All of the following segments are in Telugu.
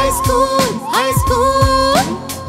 High school, high school.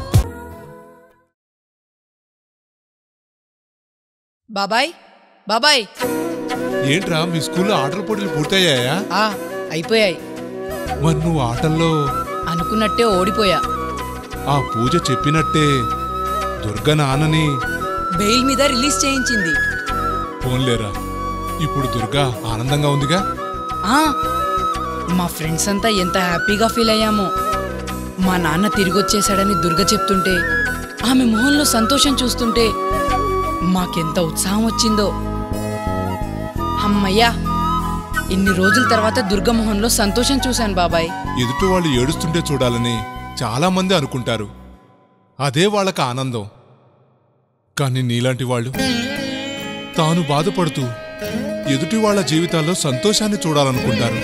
బాబాయ్ బాబాయ్ ఏంట్రా మీ స్కూల్లో ఆటల పోటీలు పూర్తయ్యాయా ఆ అయిపోయాయి మరి నువ్వు ఆటల్లో అనుకున్నట్టే ఓడిపోయా ఆ పూజ చెప్పినట్టే దుర్గ నాన్నని బెయిల్ మీద రిలీజ్ చేయించింది ఫోన్లేరా ఇప్పుడు దుర్గా ఆనందంగా ఉందిగా ఆ మా ఫ్రెండ్స్ అంతా ఎంత హ్యాపీగా ఫీల్ అయ్యామో మా నాన్న తిరిగొచ్చేశాడని దుర్గ చెప్తుంటే ఆమె మొహంలో సంతోషం చూస్తుంటే మాకెంత ఉత్సాహం వచ్చిందో అమ్మయ్యా ఇన్ని రోజుల తర్వాత దుర్గ మొహంలో సంతోషం చూశాను బాబాయ్ ఎదుటి వాళ్ళు ఏడుస్తుంటే చూడాలని చాలా మంది అనుకుంటారు అదే వాళ్ళకి ఆనందం కానీ నీలాంటి వాళ్ళు తాను బాధపడుతూ ఎదుటి వాళ్ళ జీవితాల్లో సంతోషాన్ని చూడాలనుకుంటారు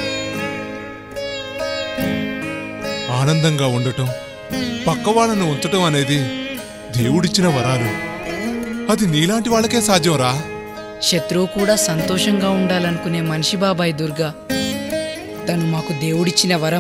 ఆనందంగా ఉండటం పక్క వాళ్ళను ఉంచటం అనేది దేవుడిచ్చిన వరాలు అది నీలాంటి వాళ్ళకే సాధ్యం రా శత్రువు కూడా సంతోషంగా ఉండాలనుకునే మనిషి బాబాయ్ దుర్గా తను మాకు దేవుడిచ్చిన వరం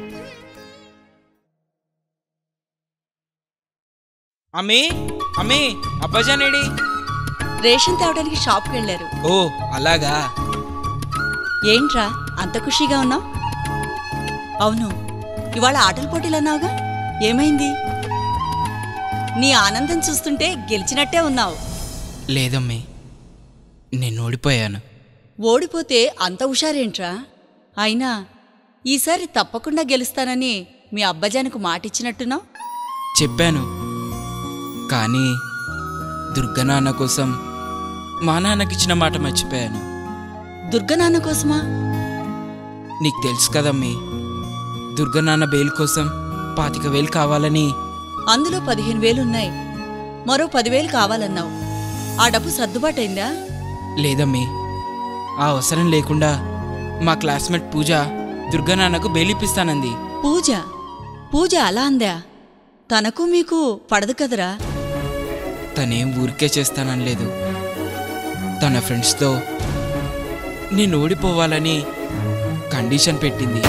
అమ్మే అమ్మే అబ్బాజానేడి రేషన్ తేవడానికి షాప్కి వెళ్ళారు ఓ అలాగా ఏంట్రా అంత ఖుషీగా ఉన్నావు అవును ఇవాళ ఆటల పోటీలు అన్నావుగా ఏమైంది నీ ఆనందం చూస్తుంటే గెలిచినట్టే ఉన్నావు లేదమ్మే నేను ఓడిపోయాను ఓడిపోతే అంత హుషారేంట్రా అయినా ఈసారి తప్పకుండా గెలుస్తానని మీ అబ్బజానికి మాటిచ్చినట్టున్నావు చెప్పాను కానీ దుర్గ నాన్న కోసం మా నాన్నకిచ్చిన మాట మర్చిపోయాను దుర్గ నాన్న కోసమా నీకు తెలుసు కదమ్మి దుర్గ నాన్న బెయిల్ కోసం పాతిక వేలు కావాలని అందులో పదిహేను వేలున్నాయి మరో పదివేలు కావాలన్నావు ఆ డబ్బు సర్దుబాటైందా లేదమ్మి ఆ అవసరం లేకుండా మా క్లాస్మేట్ పూజ దుర్గ నాన్నకు బెయిల్ ఇప్పిస్తానంది పూజ పూజ అలా అందా తనకు మీకు పడదు కదరా తనేం ఊరికే చేస్తాననలేదు తన ఫ్రెండ్స్తో నేను ఓడిపోవాలని కండిషన్ పెట్టింది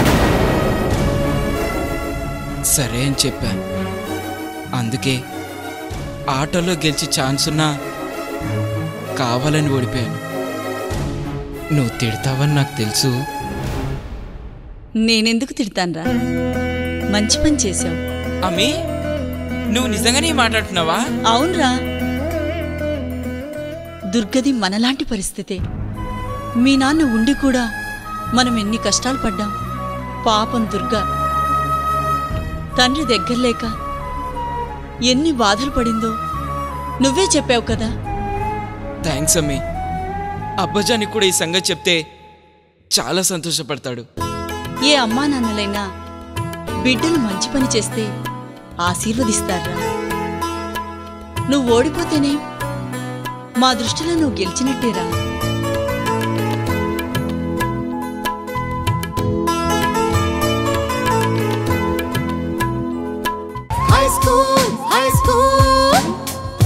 సరే అని చెప్పా అందుకే ఆటోలో గెలిచి ఛాన్స్ ఉన్నా కావాలని ఓడిపోయాను నువ్వు తిడతావని నాకు తెలుసు నేనెందుకు తిడతాన్రా మంచి పని చేశావు అమ్మి నువ్వు నిజంగానే మాట్లాడుతున్నావా అవునరా దుర్గది మనలాంటి పరిస్థితే మీ నాన్న ఉండి కూడా మనం ఎన్ని కష్టాలు పడ్డాం పాపం దుర్గా తండ్రి దగ్గర లేక ఎన్ని బాధలు పడిందో నువ్వే చెప్పావు కదా థ్యాంక్స్ అమ్మి అబ్బజానికి కూడా ఈ సంగతి చెప్తే చాలా సంతోషపడతాడు ఏ అమ్మా నాన్నలైనా బిడ్డలు మంచి పని చేస్తే ఆశీర్వదిస్తారా నువ్వు ఓడిపోతేనే మా దృష్టిలో నువ్వు గెలిచినట్టేరా High school, high school.